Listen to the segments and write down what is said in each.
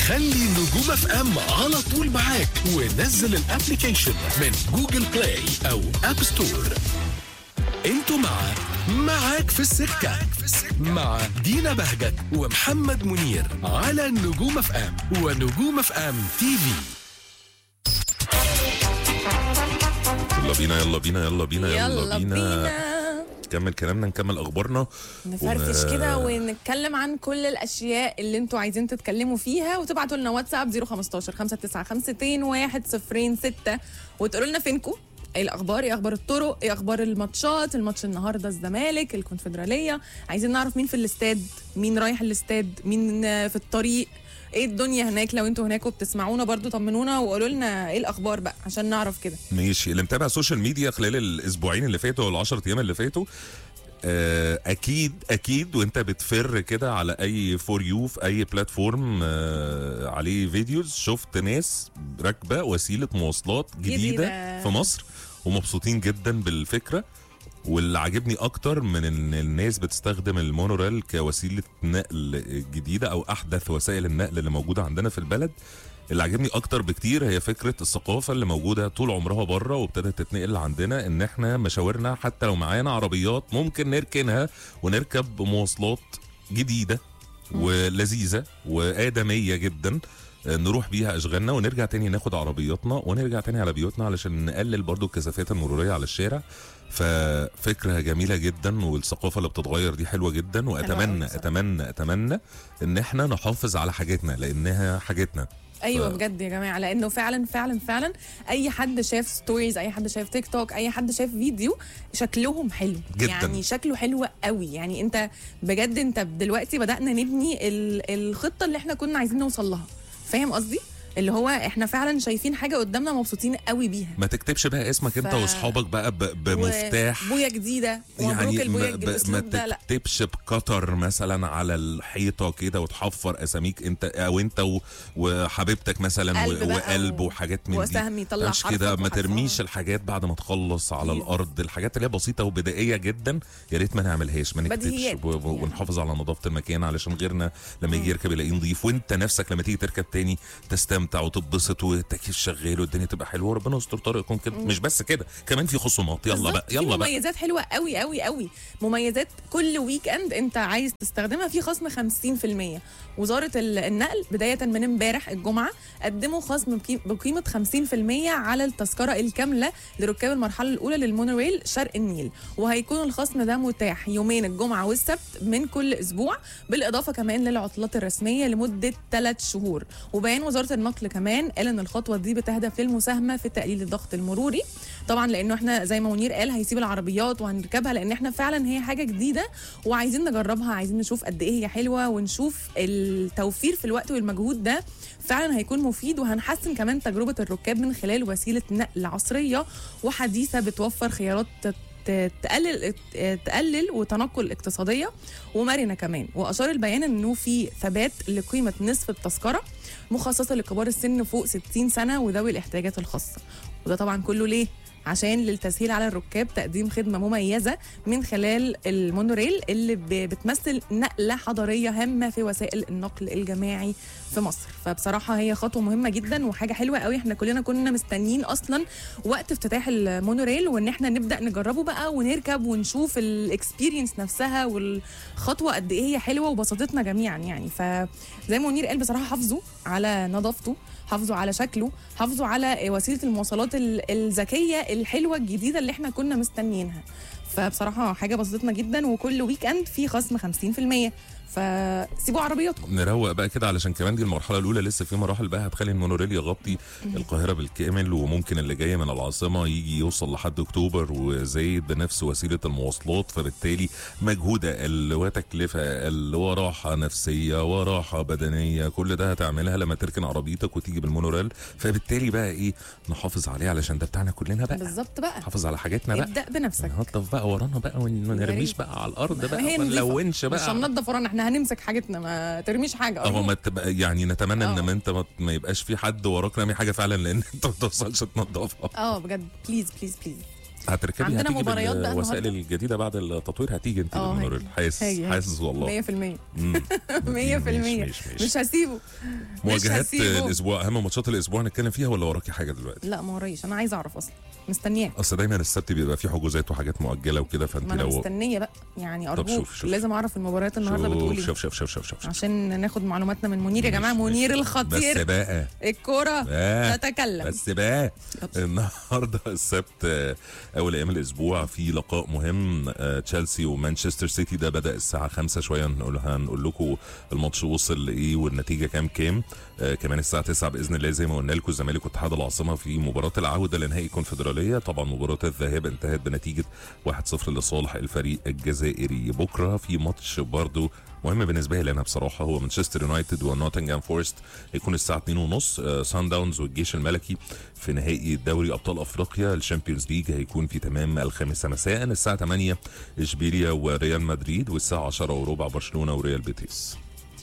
خلي نجوم اف ام على طول معاك ونزل الابليكيشن من جوجل بلاي او اب ستور انتوا مع معاك في السكة مع دينا بهجت ومحمد منير على نجوم اف ام ونجوم اف ام تي في يلا بينا يلا بينا يلا بينا يلا بينا نكمل كلامنا نكمل اخبارنا نفرفش و- كده ونتكلم عن كل الاشياء اللي انتوا عايزين تتكلموا فيها وتبعتوا لنا واتساب 015 595 6 وتقولوا لنا فينكم ايه الاخبار ايه اخبار الطرق ايه اخبار الماتشات الماتش النهارده الزمالك الكونفدراليه عايزين نعرف مين في الاستاد مين رايح الاستاد مين آه، في الطريق ايه الدنيا هناك لو انتوا هناك وبتسمعونا برضو طمنونا وقولوا لنا ايه الاخبار بقى عشان نعرف كده ماشي اللي متابع السوشيال ميديا خلال الاسبوعين اللي فاتوا ولا 10 ايام اللي فاتوا آه، اكيد اكيد وانت بتفر كده على اي فور يو في اي بلاتفورم آه، عليه فيديوز شفت ناس راكبه وسيله مواصلات جديده, جديدة. في مصر ومبسوطين جدا بالفكره واللي عاجبني اكتر من ان الناس بتستخدم المونوريل كوسيله نقل جديده او احدث وسائل النقل اللي موجوده عندنا في البلد اللي عجبني اكتر بكتير هي فكره الثقافه اللي موجوده طول عمرها بره وابتدت تتنقل عندنا ان احنا مشاورنا حتى لو معانا عربيات ممكن نركنها ونركب مواصلات جديده ولذيذه وادميه جدا آه، نروح بيها اشغالنا ونرجع تاني ناخد عربياتنا ونرجع تاني على بيوتنا علشان نقلل برضو الكثافات المروريه على الشارع ففكره جميله جدا والثقافه اللي بتتغير دي حلوه جدا واتمنى بصراحة. اتمنى اتمنى ان احنا نحافظ على حاجاتنا لانها حاجتنا ايوه ف- بجد يا جماعه لانه فعلا فعلا فعلا اي حد شاف ستوريز اي حد شاف تيك توك اي حد شاف فيديو شكلهم حلو جداً. يعني شكله حلو قوي يعني انت بجد انت دلوقتي بدانا نبني ال- الخطه اللي احنا كنا عايزين نوصل لها فاهم قصدي اللي هو احنا فعلا شايفين حاجه قدامنا مبسوطين قوي بيها ما تكتبش بقى اسمك انت ف- واصحابك بقى ب- بمفتاح بويه جديده ومبروك يعني البويه ما, ب- ما بالاسلوب ده لا تكتبش بقطر مثلا على الحيطه كده وتحفر اساميك انت او انت و- وحبيبتك مثلا قلب و- بقى وقلب و- وحاجات من دي وسهم يطلع مش حرف كده ما وحرف. ترميش الحاجات بعد ما تخلص على Please. الارض الحاجات اللي هي بسيطه وبدائيه جدا يا ريت ما نعملهاش ما نكتبش بديهيات و- و- يعني. ونحافظ على نظافه المكان علشان غيرنا لما يجي يركب يلاقيه نظيف وانت نفسك لما تيجي تركب تاني تستمتع وتتبسط والتكييف شغال والدنيا تبقى حلوه وربنا يستر طريقكم كده مش بس كده كمان في خصومات يلا بالظبط، بقى في يلا بقى مميزات حلوه قوي قوي قوي مميزات كل ويك اند انت عايز تستخدمها في خصم 50% وزاره ال- النقل بدايه من امبارح الجمعه قدموا خصم بقي- بقيمه 50% على التذكره الكامله لركاب المرحله الاولى للمونوريل شرق النيل وهيكون الخصم ده متاح يومين الجمعه والسبت من كل اسبوع بالاضافه كمان للعطلات الرسميه لمده ثلاث شهور وبيان وزاره النقل كمان قال ان الخطوه دي بتهدف للمساهمه في تقليل الضغط المروري طبعا لانه احنا زي ما منير قال هيسيب العربيات وهنركبها لان احنا فعلا هي حاجه جديده وعايزين نجربها عايزين نشوف قد ايه هي حلوه ونشوف التوفير في الوقت والمجهود ده فعلا هيكون مفيد وهنحسن كمان تجربه الركاب من خلال وسيله نقل عصريه وحديثه بتوفر خيارات ت- ت- تقلل تقلل وتنقل اقتصاديه ومرنه كمان واشار البيان انه في ثبات لقيمه نصف التذكره مخصصه لكبار السن فوق 60 سنه وذوي الاحتياجات الخاصه وده طبعا كله ليه عشان للتسهيل على الركاب تقديم خدمه مميزه من خلال المونوريل اللي ب- بتمثل نقله حضاريه هامه في وسائل النقل الجماعي في مصر فبصراحه هي خطوه مهمه جدا وحاجه حلوه قوي احنا كلنا كنا مستنيين اصلا وقت افتتاح المونوريل وان احنا نبدا نجربه بقى ونركب ونشوف الاكسبيرينس نفسها والخطوه قد ايه هي حلوه وبسطتنا جميعا يعني فزي ما منير قال بصراحه حافظوا على نظافته حافظوا على شكله حافظوا على وسيله المواصلات ال- الذكيه الحلوه الجديده اللي احنا كنا مستنيينها فبصراحه حاجه بسطتنا جدا وكل ويك اند في خصم 50% فسيبوا عربياتكم نروق بقى كده علشان كمان دي المرحله الاولى لسه في مراحل بقى هتخلي المونوريل يغطي القاهره بالكامل وممكن اللي جاي من العاصمه يجي يوصل لحد اكتوبر وزايد بنفس وسيله المواصلات فبالتالي مجهود اقل وتكلفه اقل وراحه نفسيه وراحه بدنيه كل ده هتعملها لما تركن عربيتك وتيجي بالمونوريل فبالتالي بقى ايه نحافظ عليه علشان ده بتاعنا كلنا بقى بالظبط بقى نحافظ على حاجاتنا بقى ابدا بنفسك ننظف بقى ورانا بقى وما نرميش ريت. بقى على الارض ما بقى هي ما نظيفة. نلونش مش بقى هننضف ورانا احنا هنمسك حاجتنا ما ترميش حاجه اه أرجوك. ما تبقى يعني نتمنى ان اه. ما انت ما, ما يبقاش في حد وراك رامي حاجه فعلا لان انت ما توصلش تنضفها اه بجد بليز بليز بليز هتركبي عندنا هتيجي مباريات بقى بالوسائل النهاردة؟ الجديده بعد التطوير هتيجي انت اه، بالمونوريل هاجي. حاسس هاجي، هاجي. حاسس والله 100% 100% مم. ماشي، ماشي. مش هسيبه مش مواجهات هسيبه. الاسبوع اهم ماتشات الاسبوع هنتكلم فيها ولا وراكي حاجه دلوقتي لا ما ورايش انا عايزه اعرف اصلا مستنياه اصل دايما السبت بيبقى فيه حجوزات وحاجات مؤجله وكده فانت ما انا لو مستنيه بقى يعني ارجوك شوف- شوف. لازم اعرف المباريات النهارده بتقول ايه شوف شوف شوف شوف شوف شوف عشان ناخد معلوماتنا من منير يا جماعه ماشي، منير ماشي. الخطير بس بقى الكوره بقى تتكلم بس بقى يلا. النهارده السبت آه، اول ايام الاسبوع في لقاء مهم آه، تشيلسي ومانشستر سيتي ده بدا الساعه 5 شويه هنقول هنقول لكم الماتش وصل لايه والنتيجه كام كام آه، كمان الساعه 9 باذن الله زي ما قلنا لكم الزمالك واتحاد العاصمه في مباراه العوده لنهائي الكونفدراليه طبعا مباراه الذهاب انتهت بنتيجه 1-0 لصالح الفريق الجزائري بكره في ماتش برضو مهم بالنسبه لي انا بصراحه هو مانشستر يونايتد ونوتنجهام فورست هيكون الساعه 2 ونص سان داونز والجيش الملكي في نهائي دوري ابطال افريقيا الشامبيونز ليج هيكون في تمام الخامسه مساء الساعه 8 اشبيليا وريال مدريد والساعه 10 وربع برشلونه وريال بيتيس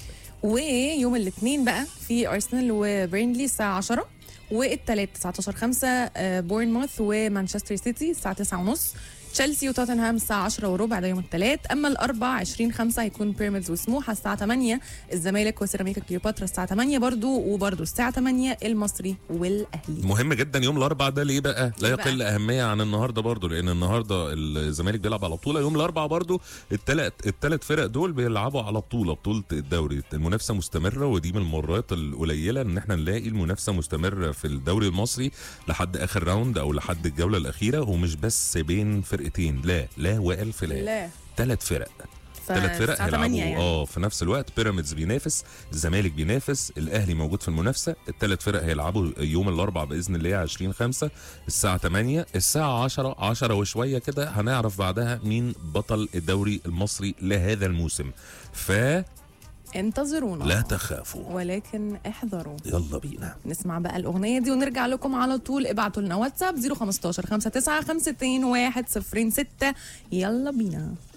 ويوم الاثنين بقى في ارسنال وبرينلي الساعه 10 والثلاث 19 5 بورنموث ومانشستر سيتي الساعه 9 ونص تشيلسي وتوتنهام الساعة 10 وربع ده يوم الثلاث، أما الأربع 20 5 هيكون بيراميدز وسموحة الساعة 8 الزمالك وسيراميكا كليوباترا الساعة 8 برضو وبرضو الساعة 8 المصري والأهلي. مهم جدا يوم الاربعاء ده ليه بقى؟ لا ليه بقى؟ يقل اهميه عن النهارده برضو لان النهارده الزمالك بيلعب على بطوله يوم الاربعاء برضو الثلاث الثلاث فرق دول بيلعبوا على بطوله بطوله الدوري المنافسه مستمره ودي من المرات القليله ان احنا نلاقي المنافسه مستمره في الدوري المصري لحد اخر راوند او لحد الجوله الاخيره ومش بس بين فرقتين لا لا والف لا لا ثلاث فرق ثلاث فرق فالساعة هيلعبوا 8 يعني. اه في نفس الوقت بيراميدز بينافس الزمالك بينافس الاهلي موجود في المنافسه الثلاث فرق هيلعبوا يوم الاربعاء باذن الله 20 5 الساعه 8 الساعه 10 10 وشويه كده هنعرف بعدها مين بطل الدوري المصري لهذا الموسم فلا انتظرونا تخافوا ولكن احذروا يلا بينا نسمع بقى الأغنية دي ونرجع لكم على طول ابعتوا لنا واتساب 015 59 52 106 يلا بينا